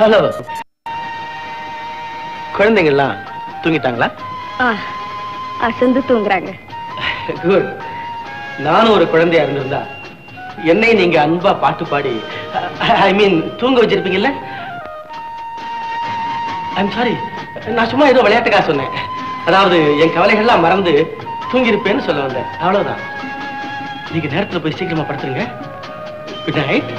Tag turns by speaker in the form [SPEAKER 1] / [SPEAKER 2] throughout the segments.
[SPEAKER 1] Hello குழந்தைங்கள்லாம் தூங்கிட்டாங்களா
[SPEAKER 2] ஆ அசந்து தூங்குறாங்க
[SPEAKER 1] குட் நானும் ஒரு குழந்தையா இருந்திருந்தா என்னை நீங்க அன்பா பாட்டு பாடி ஐ மீன் தூங்க வச்சிருப்பீங்கல்ல ஐம் சாரி நான் சும்மா ஏதோ விளையாட்டுக்காக சொன்னேன் அதாவது என் கவலைகள்லாம் மறந்து தூங்கியிருப்பேன்னு சொல்ல வந்தேன் அவ்வளவுதான் நீங்க நேரத்துல போய் சீக்கிரமா படுத்துருங்க குட் நைட்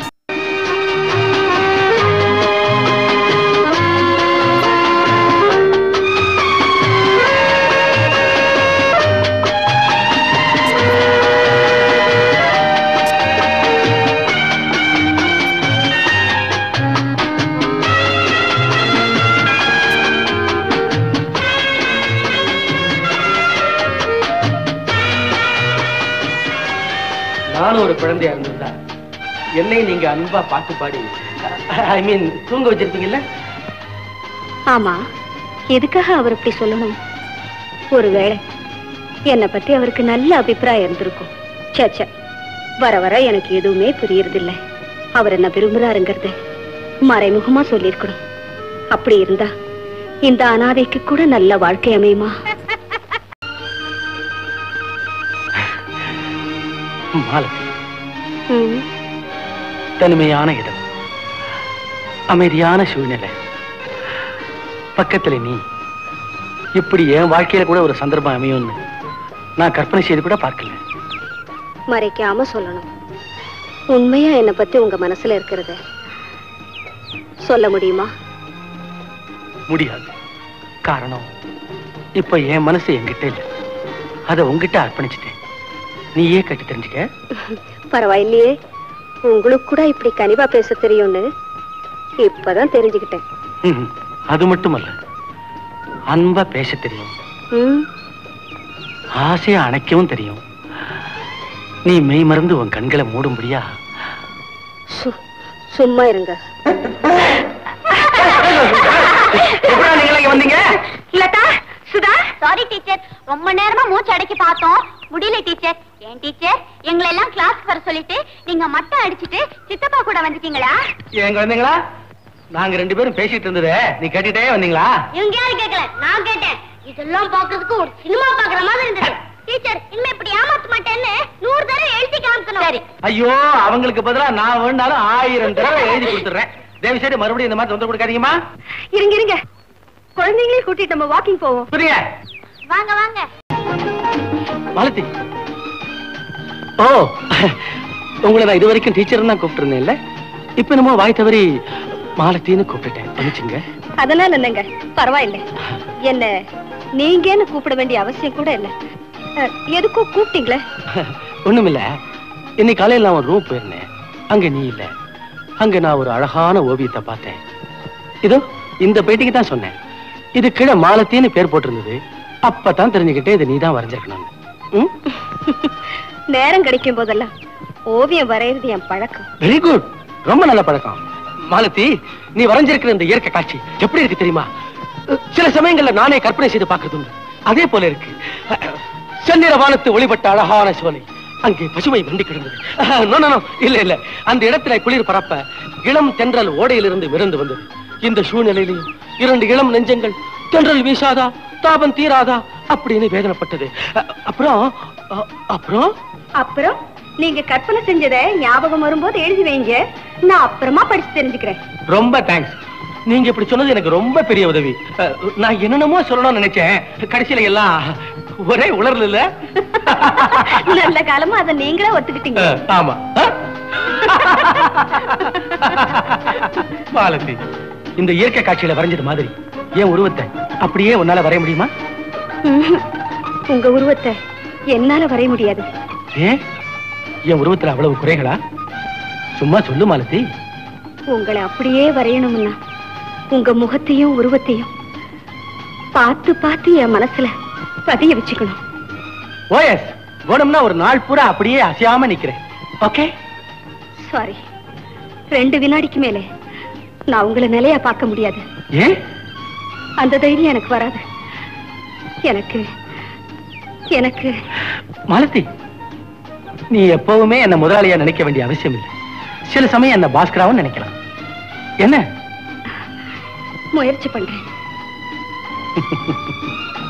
[SPEAKER 1] நானும் ஒரு குழந்தையா இருந்திருந்தா என்னை நீங்க அன்பா பாட்டு பாடி ஐ மீன் தூங்க வச்சிருப்பீங்கல்ல
[SPEAKER 2] ஆமா எதுக்காக அவர் இப்படி சொல்லணும் ஒருவேளை என்னை பத்தி அவருக்கு நல்ல அபிப்பிராயம் இருந்திருக்கும் ச்சே ச்சே வர வர எனக்கு எதுவுமே புரியறதில்ல அவர் என்ன விரும்புறாருங்கிறத மறைமுகமா சொல்லியிருக்கணும் அப்படி இருந்தா இந்த அனாதைக்கு கூட நல்ல வாழ்க்கை அமையுமா
[SPEAKER 1] மாலதி
[SPEAKER 2] ம்,
[SPEAKER 1] தனிமையான இடம் அமைதியான சூழ்நிலை பக்கத்துல நீ இப்படி என் வாழ்க்கையில கூட ஒரு சந்தர்ப்பம் அமையும்னு நான் கற்பனை செய்து கூட பார்க்கல
[SPEAKER 2] மறைக்காம சொல்லணும் உண்மையா என்னை பத்தி உங்க மனசுல இருக்கிறத சொல்ல முடியுமா
[SPEAKER 1] முடியாது காரணம் இப்ப என் மனசு என்கிட்ட இல்ல அதை உங்ககிட்ட அர்ப்பணிச்சிட்டேன் நீயே கட்டி தெரிஞ்சுக்க
[SPEAKER 2] பரவாயில்லையே உங்களுக்கு கூட இப்படி கனிவா பேச தெரியும்னு இப்பதான் தெரிஞ்சுக்கிட்டேன்
[SPEAKER 1] ம்ஹும். அது மட்டுமல்ல அன்பா பேச தெரியும்
[SPEAKER 2] ம்,
[SPEAKER 1] ஆசையா அணைக்கவும் தெரியும் நீ மெய் மறந்து உன் கண்களை மூடும்படியா
[SPEAKER 2] சு- சும்மா இருங்க
[SPEAKER 1] எப்படா நீங்களா இங்க வந்தீங்க
[SPEAKER 3] லதா சுதா சாரி டீச்சர் ரொம்ப நேரமா மூச்சு அடக்கி பார்த்தோம் முடியல டீச்சர் ஏன் டீச்சர் எங்களை எல்லாம் கிளாஸ் வர சொல்லிட்டு நீங்க மட்டம் அடிச்சிட்டு சித்தப்பா கூட வந்துட்டீங்களா
[SPEAKER 1] என் குழந்தைங்களா நாங்க ரெண்டு பேரும் பேசிட்டு இருந்ததே நீ கேட்டுட்டே வந்தீங்களா
[SPEAKER 3] இவங்க யாரும் கேட்கல நான் கேட்டேன் இதெல்லாம் பாக்குறதுக்கு ஒரு சினிமா பாக்குற மாதிரி இருந்தது டீச்சர் இனிமே இப்படி ஏமாத்த மாட்டேன்னு நூறு தடவை எழுதி காமிக்கணும் சரி
[SPEAKER 1] ஐயோ அவங்களுக்கு பதிலா நான் வேண்டாலும் ஆயிரம் தடவை எழுதி கொடுத்துறேன் தயவு செய்து மறுபடியும் இந்த மாதிரி தொந்தரவு கொடுக்காதீங்கம்மா
[SPEAKER 2] இருங்க இருங்க குழந்தைங்களையும் கூட்டிட்டு நம்ம வாக்கிங் போவோம்
[SPEAKER 1] புரியுங்க
[SPEAKER 3] வாங்க வாங்க
[SPEAKER 1] மாலதி ஓ உங்களை நான் இது வரைக்கும் டீச்சர் தான் கூப்பிட்டுருந்தேன்ல இப்ப என்னமோ வாய் தவறி மாலத்தின்னு கூப்பிட்டுட்டேன் மன்னிச்சுங்க
[SPEAKER 2] அதனால என்னங்க பரவாயில்ல என்ன நீங்கன்னு கூப்பிட வேண்டிய அவசியம் கூட இல்ல அஹ், எதுக்கோ கூப்பிட்டீங்களே
[SPEAKER 1] ஒண்ணுமில்ல இன்னைக்கு காலையில நான் ஒரு ரூம் போயிருந்தேன் அங்க நீ இல்ல அங்க நான் ஒரு அழகான ஓவியத்தை பார்த்தேன் இதோ இந்த பேட்டிக்கு தான் சொன்னேன் இது கீழே மாலத்தின்னு பேர் போட்டிருந்தது அப்பதான் தெரிஞ்சுக்கிட்டே இது நீ தான் வரைஞ்சிருக்கணும் ம்
[SPEAKER 2] நேரம் கிடைக்கும் போதெல்லாம் ஓவியம் வரையறது என் பழக்கம்
[SPEAKER 1] வெரி குட் ரொம்ப நல்ல பழக்கம் மாலதி நீ வரைஞ்சிருக்கிற இந்த இயற்கை காட்சி எப்படி இருக்கு தெரியுமா அஹ், சில சமயங்கள்ல நானே கற்பனை செய்து பார்க்கறது உண்டு அதே போல இருக்கு அஹ், செந்நிற வானத்து ஒளிபட்ட அழகான சோலை அங்கே பசுமை வண்டி கிடந்தது அஹ், no, no, no, இல்ல இல்ல அந்த இடத்துல குளிர் பரப்ப இளம் தென்றல் ஓடையிலிருந்து விருந்து வந்தது இந்த சூழ்நிலையிலையும் இரண்டு இளம் நெஞ்சங்கள் தென்றல் வீசாதா தாபம் தீராதா அப்படின்னு வேதனைப்பட்டது அஹ், அப்புறம் அஹ், அப்புறம்
[SPEAKER 2] அப்புறம் நீங்க கற்பனை செஞ்சதை ஞாபகம் வரும்போது எழுதி வைங்க நான் அப்புறமா படிச்சு தெரிஞ்சுக்கிறேன்
[SPEAKER 1] ரொம்ப தேங்க்ஸ் நீங்க இப்படி சொன்னது எனக்கு ரொம்ப பெரிய உதவி அஹ், நான் என்னென்னமோ சொல்லணும்னு நினைச்சேன் கடைசியில எல்லாம் ஒரே உணர்வு இல்ல
[SPEAKER 2] நல்ல காலமா அதை நீங்களே ஒத்துக்கிட்டீங்க
[SPEAKER 1] அஹ், ஆமா அஹ்? மாலதி இந்த இயற்கை காட்சியில வரைஞ்சது மாதிரி என் உருவத்தை அப்படியே உன்னால வரைய முடியுமா
[SPEAKER 2] ம்ஹும். உங்க உருவத்தை என்னால வரைய முடியாது
[SPEAKER 1] ஏன் என் உருவத்துல அவ்வளவு குறைகளா சும்மா சொல்லு மாலதி
[SPEAKER 2] உங்களை அப்படியே வரையணும்னா உங்க முகத்தையும் உருவத்தையும் பார்த்து பார்த்து என் மனசுல பதிய வச்சுக்கணும்
[SPEAKER 1] ஓஎஸ் வேணும்னா ஒரு நாள் பூரா அப்படியே அசையாம நிக்கிறேன் ஓகே
[SPEAKER 2] சாரி ரெண்டு வினாடிக்கு மேலே நான் உங்களை நிலையா பார்க்க முடியாது
[SPEAKER 1] ஏன்
[SPEAKER 2] அந்த தைரியம் எனக்கு வராது எனக்கு எனக்கு
[SPEAKER 1] மாலதி நீ எப்பவுமே என்ன முதலாளியா நினைக்க வேண்டிய அவசியம் இல்லை சில சமயம் என்ன பாஸ்கராவும் நினைக்கலாம் என்ன
[SPEAKER 2] முயற்சி பண்றேன்